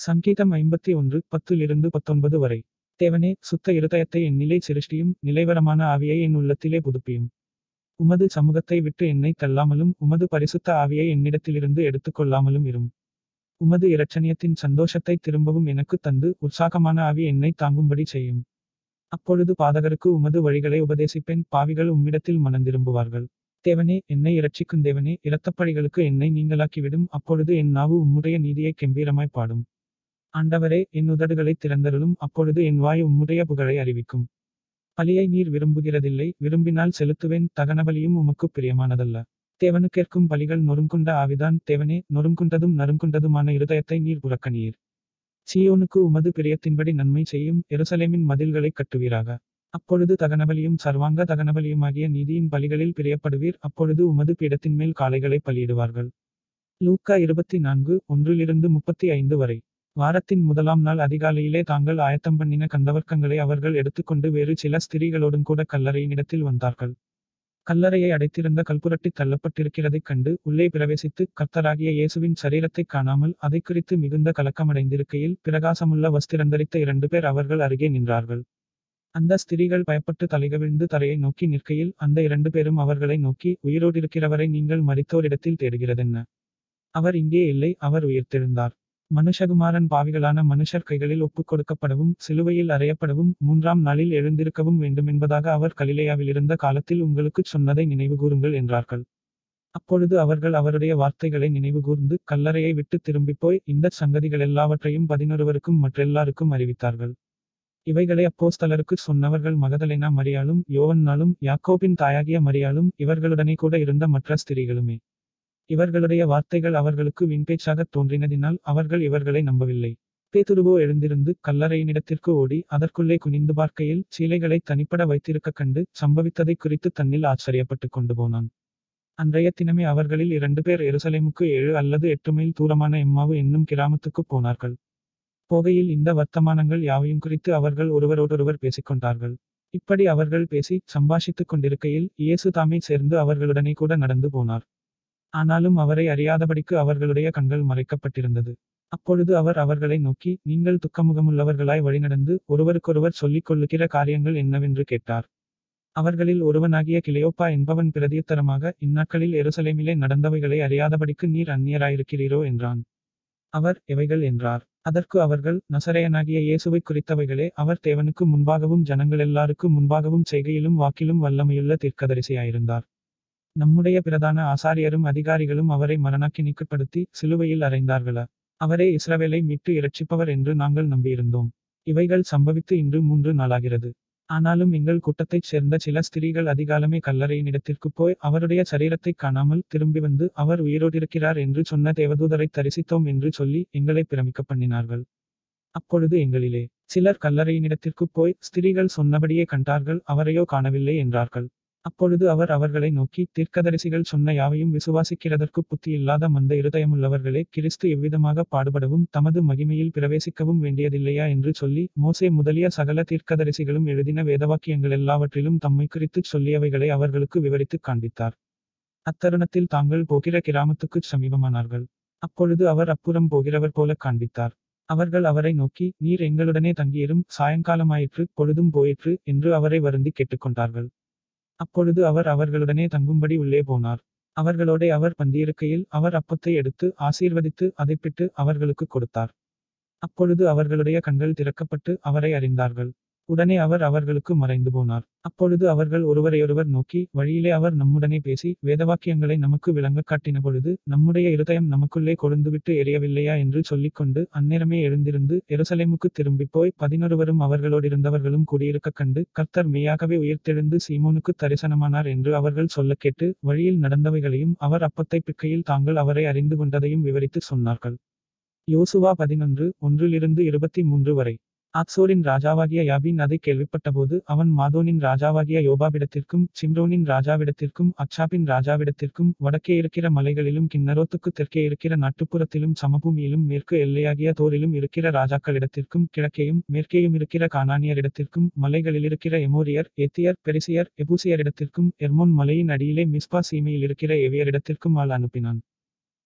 சங்கீதம் ஐம்பத்தி ஒன்று பத்திலிருந்து பத்தொன்பது வரை தேவனே சுத்த இருதயத்தை என்னிலே சிருஷ்டியும் நிலைவரமான ஆவியை என் உள்ளத்திலே புதுப்பியும் உமது சமூகத்தை விட்டு என்னை தள்ளாமலும் உமது பரிசுத்த ஆவியை என்னிடத்திலிருந்து எடுத்துக்கொள்ளாமலும் இரும் உமது இரட்சணியத்தின் சந்தோஷத்தை திரும்பவும் எனக்கு தந்து உற்சாகமான ஆவி என்னை தாங்கும்படி செய்யும் அப்பொழுது பாதகருக்கு உமது வழிகளை உபதேசிப்பேன் பாவிகள் உம்மிடத்தில் மனந்திரும்புவார்கள் தேவனே என்னை இரட்சிக்கும் தேவனே இரத்தப்பழிகளுக்கு என்னை நீங்களாக்கிவிடும் அப்பொழுது என் நாவு உம்முடைய நீதியை கெம்பீரமாய் பாடும் ஆண்டவரே என் உதடுகளை திறந்தருளும் அப்பொழுது என் வாய் உம்முடைய புகழை அறிவிக்கும் பலியை நீர் விரும்புகிறதில்லை விரும்பினால் செலுத்துவேன் தகனபலியும் உமக்கு பிரியமானதல்ல தேவனுக்கேற்கும் பலிகள் நொறுங்குண்ட ஆவிதான் தேவனே நொறுங்குண்டதும் நறுங்குண்டதுமான இருதயத்தை நீர் புறக்கணியீர் சீயோனுக்கு உமது பிரியத்தின்படி நன்மை செய்யும் எருசலேமின் மதில்களை கட்டுவீராக அப்பொழுது தகனபலியும் சர்வாங்க தகனபலியுமாகிய நீதியின் பலிகளில் பிரியப்படுவீர் அப்பொழுது உமது பீடத்தின் மேல் காளைகளை பலியிடுவார்கள் லூக்கா இருபத்தி நான்கு ஒன்றிலிருந்து முப்பத்தி ஐந்து வரை வாரத்தின் முதலாம் நாள் அதிகாலையிலே தாங்கள் ஆயத்தம் பண்ணின கந்தவர்க்கங்களை அவர்கள் எடுத்துக்கொண்டு வேறு சில ஸ்திரீகளோடும் கூட கல்லறையினிடத்தில் வந்தார்கள் கல்லறையை அடைத்திருந்த கல்புரட்டி தள்ளப்பட்டிருக்கிறதைக் கண்டு உள்ளே பிரவேசித்து கர்த்தராகிய இயேசுவின் சரீரத்தைக் காணாமல் அதை குறித்து மிகுந்த கலக்கமடைந்திருக்கையில் பிரகாசமுள்ள வஸ்திரந்தரித்த இரண்டு பேர் அவர்கள் அருகே நின்றார்கள் அந்த ஸ்திரீகள் பயப்பட்டு தலைகவிழ்ந்து தரையை நோக்கி நிற்கையில் அந்த இரண்டு பேரும் அவர்களை நோக்கி உயிரோடிருக்கிறவரை நீங்கள் மரித்தோரிடத்தில் தேடுகிறதென்ன அவர் இங்கே இல்லை அவர் உயிர்த்தெழுந்தார் மனுஷகுமாரன் பாவிகளான மனுஷர் கைகளில் ஒப்புக் கொடுக்கப்படவும் சிலுவையில் அறையப்படவும் மூன்றாம் நாளில் எழுந்திருக்கவும் வேண்டுமென்பதாக அவர் கலிலேயாவில் இருந்த காலத்தில் உங்களுக்குச் சொன்னதை நினைவுகூருங்கள் என்றார்கள் அப்பொழுது அவர்கள் அவருடைய வார்த்தைகளை நினைவுகூர்ந்து கல்லறையை விட்டு திரும்பிப் போய் இந்த சங்கதிகளெல்லாவற்றையும் பதினொருவருக்கும் மற்றெல்லாருக்கும் அறிவித்தார்கள் இவைகளை அப்போஸ்தலருக்கு சொன்னவர்கள் மகதலேனா மரியாளும் யோவன்னாலும் யாக்கோபின் தாயாகிய மரியாளும் இவர்களுடனே கூட இருந்த மற்ற ஸ்திரீகளுமே இவர்களுடைய வார்த்தைகள் அவர்களுக்கு விண்பேச்சாகத் தோன்றினதினால் அவர்கள் இவர்களை நம்பவில்லை பேதுருவோ எழுந்திருந்து கல்லறையினிடத்திற்கு ஓடி அதற்குள்ளே குனிந்து பார்க்கையில் சீலைகளை தனிப்பட வைத்திருக்க கண்டு சம்பவித்ததை குறித்து தன்னில் ஆச்சரியப்பட்டு கொண்டு போனான் அன்றைய தினமே அவர்களில் இரண்டு பேர் எருசலேமுக்கு ஏழு அல்லது எட்டு மைல் தூரமான எம்மாவு என்னும் கிராமத்துக்குப் போனார்கள் போகையில் இந்த வர்த்தமானங்கள் யாவையும் குறித்து அவர்கள் ஒருவரோடொருவர் பேசிக்கொண்டார்கள் இப்படி அவர்கள் பேசி சம்பாஷித்துக் கொண்டிருக்கையில் இயேசு தாமே சேர்ந்து அவர்களுடனே கூட நடந்து போனார் ஆனாலும் அவரை அறியாதபடிக்கு அவர்களுடைய கண்கள் மறைக்கப்பட்டிருந்தது அப்பொழுது அவர் அவர்களை நோக்கி நீங்கள் துக்கமுகமுள்ளவர்களாய் வழிநடந்து ஒருவருக்கொருவர் சொல்லிக் கொள்ளுகிற காரியங்கள் என்னவென்று கேட்டார் அவர்களில் ஒருவனாகிய கிளையோப்பா என்பவன் பிரதியுத்தரமாக இந்நாட்களில் எருசலேமிலே நடந்தவைகளை அறியாதபடிக்கு நீர் அந்நியராயிருக்கிறீரோ என்றான் அவர் எவைகள் என்றார் அதற்கு அவர்கள் நசரேயனாகிய இயேசுவை குறித்தவைகளே அவர் தேவனுக்கு முன்பாகவும் ஜனங்களெல்லாருக்கு முன்பாகவும் செய்கையிலும் வாக்கிலும் வல்லமையுள்ள தீர்க்கதரிசியாயிருந்தார் நம்முடைய பிரதான ஆசாரியரும் அதிகாரிகளும் அவரை மரணாக்கினிக்குட்படுத்தி சிலுவையில் அறைந்தார்களா அவரே இஸ்ரவேலை மீட்டு இரட்சிப்பவர் என்று நாங்கள் நம்பியிருந்தோம் இவைகள் சம்பவித்து இன்று மூன்று நாளாகிறது ஆனாலும் எங்கள் கூட்டத்தைச் சேர்ந்த சில ஸ்திரீகள் அதிகாலமே கல்லறையினிடத்திற்குப் போய் அவருடைய சரீரத்தைக் காணாமல் திரும்பி வந்து அவர் உயிரோடிருக்கிறார் என்று சொன்ன தேவதூதரை தரிசித்தோம் என்று சொல்லி எங்களை பிரமிக்க பண்ணினார்கள் அப்பொழுது எங்களிலே சிலர் கல்லறையினிடத்திற்குப் போய் ஸ்திரீகள் சொன்னபடியே கண்டார்கள் அவரையோ காணவில்லை என்றார்கள் அப்பொழுது அவர் அவர்களை நோக்கி தீர்க்கதரிசிகள் சொன்ன யாவையும் விசுவாசிக்கிறதற்கு புத்தி இல்லாத மந்த இருதயமுள்ளவர்களே கிறிஸ்து எவ்விதமாக பாடுபடவும் தமது மகிமையில் பிரவேசிக்கவும் வேண்டியதில்லையா என்று சொல்லி மோசே முதலிய சகல தீர்க்கதரிசிகளும் எழுதின வேதவாக்கியங்கள் எல்லாவற்றிலும் தம்மை குறித்துச் சொல்லியவைகளை அவர்களுக்கு விவரித்துக் காண்பித்தார் அத்தருணத்தில் தாங்கள் போகிற கிராமத்துக்குச் சமீபமானார்கள் அப்பொழுது அவர் அப்புறம் போகிறவர் போல காண்பித்தார் அவர்கள் அவரை நோக்கி நீர் எங்களுடனே தங்கியிரும் சாயங்காலமாயிற்று பொழுதும் போயிற்று என்று அவரை வருந்தி கேட்டுக்கொண்டார்கள் அப்பொழுது அவர் அவர்களுடனே தங்கும்படி உள்ளே போனார் அவர்களோடே அவர் பந்தியிருக்கையில் அவர் அப்பத்தை எடுத்து ஆசீர்வதித்து அதைப்பிட்டு அவர்களுக்கு கொடுத்தார் அப்பொழுது அவர்களுடைய கண்கள் திறக்கப்பட்டு அவரை அறிந்தார்கள் உடனே அவர் அவர்களுக்கு மறைந்து போனார் அப்பொழுது அவர்கள் ஒருவரையொருவர் நோக்கி வழியிலே அவர் நம்முடனே பேசி வேதவாக்கியங்களை நமக்கு விளங்க காட்டின பொழுது நம்முடைய இருதயம் நமக்குள்ளே கொழுந்துவிட்டு எரியவில்லையா என்று சொல்லிக்கொண்டு அந்நேரமே எழுந்திருந்து எருசலேமுக்கு திரும்பிப் போய் பதினொருவரும் அவர்களோடிருந்தவர்களும் கூடியிருக்க கண்டு கர்த்தர் மெய்யாகவே உயிர்த்தெழுந்து சீமோனுக்கு தரிசனமானார் என்று அவர்கள் சொல்ல கேட்டு வழியில் நடந்தவைகளையும் அவர் அப்பத்தை பிற்கையில் தாங்கள் அவரை அறிந்து கொண்டதையும் விவரித்து சொன்னார்கள் யோசுவா பதினொன்று ஒன்றிலிருந்து இருபத்தி மூன்று வரை ஆக்சோரின் ராஜாவாகிய யாபின் அதை கேள்விப்பட்டபோது அவன் மாதோனின் ராஜாவாகிய யோபாவிடத்திற்கும் சிம்ரோனின் ராஜாவிடத்திற்கும் அக்ஷாபின் ராஜாவிடத்திற்கும் வடக்கே இருக்கிற மலைகளிலும் கிண்ணரோத்துக்கு தெற்கே இருக்கிற நாட்டுப்புறத்திலும் சமபூமியிலும் மேற்கு எல்லையாகிய தோரிலும் இருக்கிற ராஜாக்களிடத்திற்கும் கிழக்கேயும் மேற்கேயும் இருக்கிற கானானியரிடத்திற்கும் மலைகளில் இருக்கிற எமோரியர் ஏத்தியர் பெரிசியர் எபூசியரிடத்திற்கும் எர்மோன் மலையின் அடியிலே மிஸ்பா சீமையில் இருக்கிற எவியரிடத்திற்கும் ஆள் அனுப்பினான்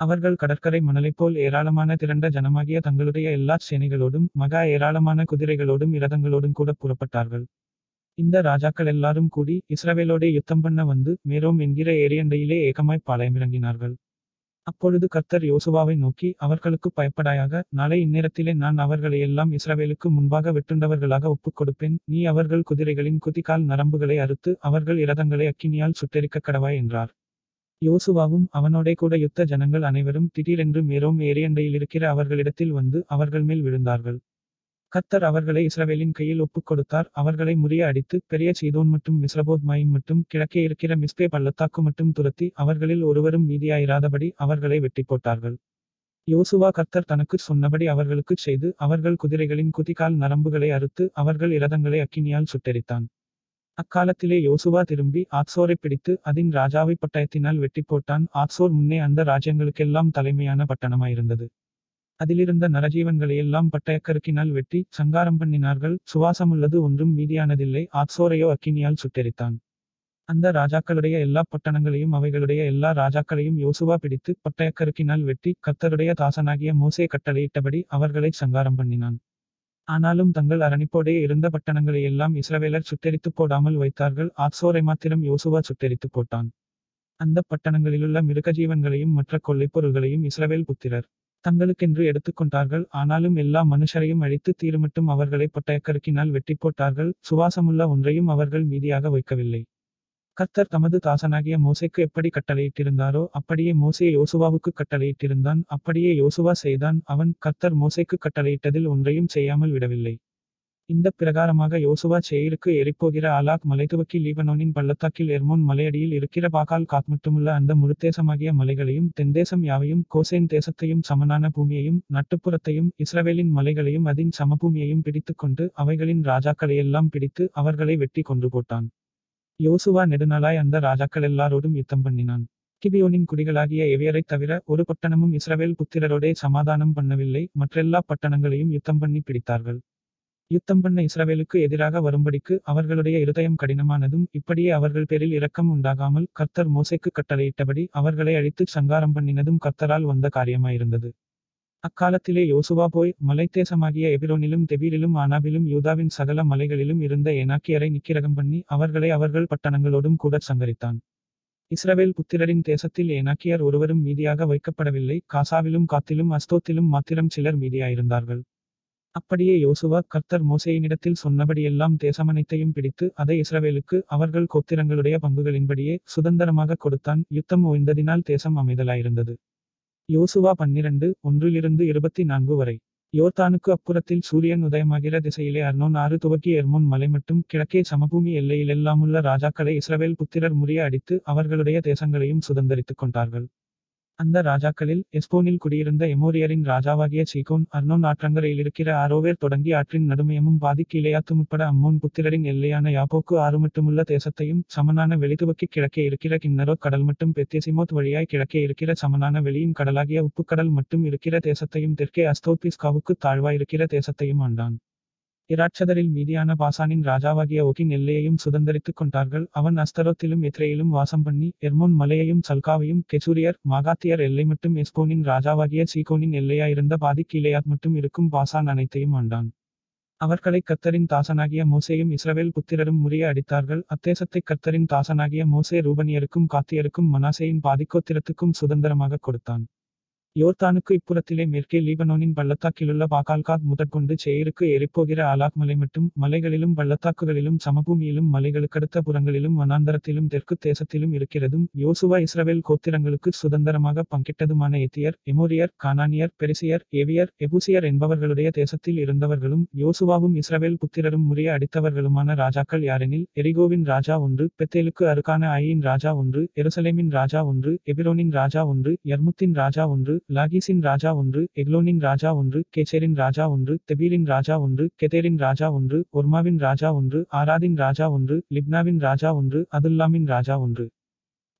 அவர்கள் கடற்கரை மணலைப்போல் ஏராளமான திரண்ட ஜனமாகிய தங்களுடைய எல்லாச் சேனைகளோடும் மகா ஏராளமான குதிரைகளோடும் இரதங்களோடும் கூட புறப்பட்டார்கள் இந்த ராஜாக்கள் எல்லாரும் கூடி இஸ்ரவேலோடே யுத்தம் பண்ண வந்து மேரோம் என்கிற ஏரியண்டையிலே ஏகமாய் பாளையமிறங்கினார்கள் அப்பொழுது கர்த்தர் யோசுவாவை நோக்கி அவர்களுக்கு பயப்படாயாக நாளை இந்நேரத்திலே நான் அவர்களையெல்லாம் இஸ்ரவேலுக்கு முன்பாக வெட்டுண்டவர்களாக ஒப்புக் கொடுப்பேன் நீ அவர்கள் குதிரைகளின் குதிகால் நரம்புகளை அறுத்து அவர்கள் இரதங்களை அக்கினியால் சுட்டெரிக்க கடவாய் என்றார் யோசுவாவும் அவனோடே கூட யுத்த ஜனங்கள் அனைவரும் திடீரென்று மேரோம் ஏரியண்டையில் இருக்கிற அவர்களிடத்தில் வந்து அவர்கள் மேல் விழுந்தார்கள் கர்த்தர் அவர்களை இஸ்ரவேலின் கையில் ஒப்புக் கொடுத்தார் அவர்களை முறிய அடித்து பெரிய சீதோன் மற்றும் மிஸ்ரபோத் மாயும் மட்டும் கிழக்கே இருக்கிற மிஸ்பே பள்ளத்தாக்கு மட்டும் துரத்தி அவர்களில் ஒருவரும் மீதியாயிராதபடி அவர்களை வெட்டி போட்டார்கள் யோசுவா கர்த்தர் தனக்கு சொன்னபடி அவர்களுக்குச் செய்து அவர்கள் குதிரைகளின் குதிகால் நரம்புகளை அறுத்து அவர்கள் இரதங்களை அக்கினியால் சுட்டெரித்தான் அக்காலத்திலே யோசுவா திரும்பி ஆத்சோரை பிடித்து அதின் ராஜாவை பட்டயத்தினால் வெட்டி போட்டான் ஆத்சோர் முன்னே அந்த ராஜ்யங்களுக்கெல்லாம் தலைமையான பட்டணமாயிருந்தது அதிலிருந்த நரஜீவன்களையெல்லாம் பட்டயக்கருக்கினால் வெட்டி சங்காரம் பண்ணினார்கள் சுவாசமுள்ளது ஒன்றும் மீதியானதில்லை ஆத்சோரையோ அக்கினியால் சுட்டெரித்தான் அந்த ராஜாக்களுடைய எல்லா பட்டணங்களையும் அவைகளுடைய எல்லா ராஜாக்களையும் யோசுவா பிடித்து பட்டயக்கருக்கினால் வெட்டி கர்த்தருடைய தாசனாகிய மோசே கட்டளையிட்டபடி அவர்களை சங்காரம் பண்ணினான் ஆனாலும் தங்கள் அரணிப்போடே இருந்த பட்டணங்களை எல்லாம் இஸ்ரவேலர் சுட்டெரித்து போடாமல் வைத்தார்கள் ஆத்சோரை மாத்திரம் யோசுவா சுட்டெரித்து போட்டான் அந்த பட்டணங்களிலுள்ள மிருகஜீவன்களையும் மற்ற கொள்ளைப்பொருள்களையும் இஸ்ரவேல் புத்திரர் தங்களுக்கென்று எடுத்துக்கொண்டார்கள் ஆனாலும் எல்லா மனுஷரையும் அழித்து தீருமட்டும் அவர்களை பட்டயக்கருக்கினால் வெட்டி போட்டார்கள் சுவாசமுள்ள ஒன்றையும் அவர்கள் மீதியாக வைக்கவில்லை கர்த்தர் தமது தாசனாகிய மோசைக்கு எப்படி கட்டளையிட்டிருந்தாரோ அப்படியே மோசே யோசுவாவுக்கு கட்டளையிட்டிருந்தான் அப்படியே யோசுவா செய்தான் அவன் கர்த்தர் மோசைக்கு கட்டளையிட்டதில் ஒன்றையும் செய்யாமல் விடவில்லை இந்த பிரகாரமாக யோசுவா சேயிருக்கு ஏறிப்போகிற ஆலாக் மலைத்துவக்கி லீபனோனின் பள்ளத்தாக்கில் எர்மோன் மலையடியில் இருக்கிற பாகால் காத் மட்டுமுள்ள அந்த முழுத்தேசமாகிய மலைகளையும் தென்தேசம் யாவையும் கோசேன் தேசத்தையும் சமனான பூமியையும் நட்டுப்புறத்தையும் இஸ்ரவேலின் மலைகளையும் அதின் சமபூமியையும் பிடித்துக்கொண்டு அவைகளின் ராஜாக்களையெல்லாம் பிடித்து அவர்களை வெட்டி கொன்று போட்டான் யோசுவா நெடுநாளாய் அந்த ராஜாக்கள் எல்லாரோடும் யுத்தம் பண்ணினான் கிபியோனின் குடிகளாகிய எவியரைத் தவிர ஒரு பட்டணமும் இஸ்ரவேல் புத்திரரோடே சமாதானம் பண்ணவில்லை மற்றெல்லா பட்டணங்களையும் யுத்தம் பண்ணி பிடித்தார்கள் யுத்தம் பண்ண இஸ்ரவேலுக்கு எதிராக வரும்படிக்கு அவர்களுடைய இருதயம் கடினமானதும் இப்படியே அவர்கள் பேரில் இரக்கம் உண்டாகாமல் கர்த்தர் மோசைக்கு கட்டளையிட்டபடி அவர்களை அழித்து சங்காரம் பண்ணினதும் கர்த்தரால் வந்த காரியமாயிருந்தது அக்காலத்திலே யோசுவா போய் மலைத்தேசமாகிய எபிரோனிலும் தெபீரிலும் ஆனாபிலும் யூதாவின் சகல மலைகளிலும் இருந்த ஏனாக்கியரை நிக்கிரகம் பண்ணி அவர்களை அவர்கள் பட்டணங்களோடும் கூட சங்கரித்தான் இஸ்ரவேல் புத்திரரின் தேசத்தில் ஏனாக்கியர் ஒருவரும் மீதியாக வைக்கப்படவில்லை காசாவிலும் காத்திலும் அஸ்தோத்திலும் மாத்திரம் சிலர் மீதியாயிருந்தார்கள் அப்படியே யோசுவா கர்த்தர் மோசேயினிடத்தில் சொன்னபடியெல்லாம் தேசமனைத்தையும் பிடித்து அதை இஸ்ரவேலுக்கு அவர்கள் கோத்திரங்களுடைய பங்குகளின்படியே சுதந்திரமாக கொடுத்தான் யுத்தம் ஓய்ந்ததினால் தேசம் அமைதலாயிருந்தது யோசுவா பன்னிரண்டு ஒன்றிலிருந்து இருபத்தி நான்கு வரை யோர்தானுக்கு அப்புறத்தில் சூரியன் உதயமாகிற திசையிலே அர்னோன் ஆறு துவக்கி எர்மோன் மலை மட்டும் கிழக்கே சமபூமி எல்லையிலெல்லாமுள்ள ராஜாக்களை இஸ்ரவேல் புத்திரர் முறிய அடித்து அவர்களுடைய தேசங்களையும் சுதந்தரித்துக் கொண்டார்கள் அந்த ராஜாக்களில் எஸ்போனில் குடியிருந்த எமோரியரின் ராஜாவாகிய சீகோன் அர்னோன் ஆற்றங்கரையில் இருக்கிற ஆரோவேர் தொடங்கி ஆற்றின் நடுமையமும் பாதி கீழையாத்து உட்பட அம்மோன் புத்திரரின் எல்லையான யாப்போக்கு ஆறு மட்டுமுள்ள தேசத்தையும் சமனான வெளித்துவக்கி கிழக்கே இருக்கிற கிண்ணரோ கடல் மட்டும் பெத்தியசிமோத் வழியாய் கிழக்கே இருக்கிற சமனான வெளியின் கடலாகிய உப்புக்கடல் மட்டும் இருக்கிற தேசத்தையும் தெற்கே அஸ்தோபிஸ்காவுக்கு தாழ்வாயிருக்கிற தேசத்தையும் ஆண்டான் இராட்சதரில் மீதியான பாசானின் ராஜாவாகிய ஓகின் எல்லையையும் சுதந்தரித்துக் கொண்டார்கள் அவன் அஸ்தரோத்திலும் எத்ரேயிலும் வாசம் பண்ணி எர்மோன் மலையையும் சல்காவையும் கெசூரியர் மாகாத்தியர் எல்லை மட்டும் எஸ்போனின் ராஜாவாகிய சீகோனின் எல்லையாயிருந்த பாதி கீழையாத் மட்டும் இருக்கும் பாசான் அனைத்தையும் ஆண்டான் அவர்களை கர்த்தரின் தாசனாகிய மோசேயும் இஸ்ரவேல் புத்திரரும் முறிய அடித்தார்கள் அத்தேசத்தை கர்த்தரின் தாசனாகிய மோசே ரூபனியருக்கும் காத்தியருக்கும் மனாசேயின் பாதிக்கோத்திரத்துக்கும் சுதந்திரமாக கொடுத்தான் யோர்தானுக்கு இப்புறத்திலே மேற்கே லீபனோனின் பள்ளத்தாக்கிலுள்ள பாகால்காத் முதற்கொண்டு சேயிருக்கு ஏறிப்போகிற ஆலாக் மலை மட்டும் மலைகளிலும் பள்ளத்தாக்குகளிலும் சமபூமியிலும் மலைகளுக்கடுத்த புறங்களிலும் வனாந்தரத்திலும் தெற்கு தேசத்திலும் இருக்கிறதும் யோசுவா இஸ்ரவேல் கோத்திரங்களுக்கு சுதந்திரமாக பங்கிட்டதுமான எத்தியர் எமோரியர் கானானியர் பெரிசியர் ஏவியர் எபூசியர் என்பவர்களுடைய தேசத்தில் இருந்தவர்களும் யோசுவாவும் இஸ்ரவேல் புத்திரரும் முறிய அடித்தவர்களுமான ராஜாக்கள் யாரெனில் எரிகோவின் ராஜா ஒன்று பெத்தேலுக்கு அருகான ஆயின் ராஜா ஒன்று எருசலேமின் ராஜா ஒன்று எபிரோனின் ராஜா ஒன்று யர்முத்தின் ராஜா ஒன்று லாகீசின் ராஜா ஒன்று எக்லோனின் ராஜா ஒன்று கேச்சேரின் ராஜா ஒன்று தெபீரின் ராஜா ஒன்று கெதேரின் ராஜா ஒன்று ஒர்மாவின் ராஜா ஒன்று ஆராதின் ராஜா ஒன்று லிப்னாவின் ராஜா ஒன்று அதுல்லாமின் ராஜா ஒன்று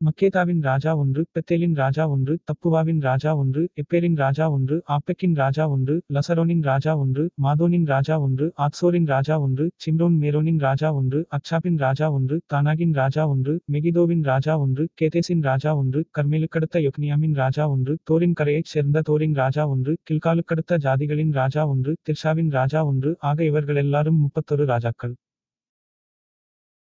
மக்கேதாவின் ராஜா ஒன்று பெத்தேலின் ராஜா ஒன்று தப்புவாவின் ராஜா ஒன்று எப்பேரின் ராஜா ஒன்று ஆப்பெக்கின் ராஜா ஒன்று லசரோனின் ராஜா ஒன்று மாதோனின் ராஜா ஒன்று ஆத்சோரின் ராஜா ஒன்று சிம்ரோன் மேரோனின் ராஜா ஒன்று அக்ஷாப்பின் ராஜா ஒன்று தானாகின் ராஜா ஒன்று மெகிதோவின் ராஜா ஒன்று கேதேசின் ராஜா ஒன்று கர்மேலுக்கடுத்த யொக்னியாமின் ராஜா ஒன்று தோரின் கரையைச் சேர்ந்த தோரின் ராஜா ஒன்று கில்காலுக்கடுத்த ஜாதிகளின் ராஜா ஒன்று திர்ஷாவின் ராஜா ஒன்று ஆக இவர்களெல்லாரும் முப்பத்தொரு ராஜாக்கள்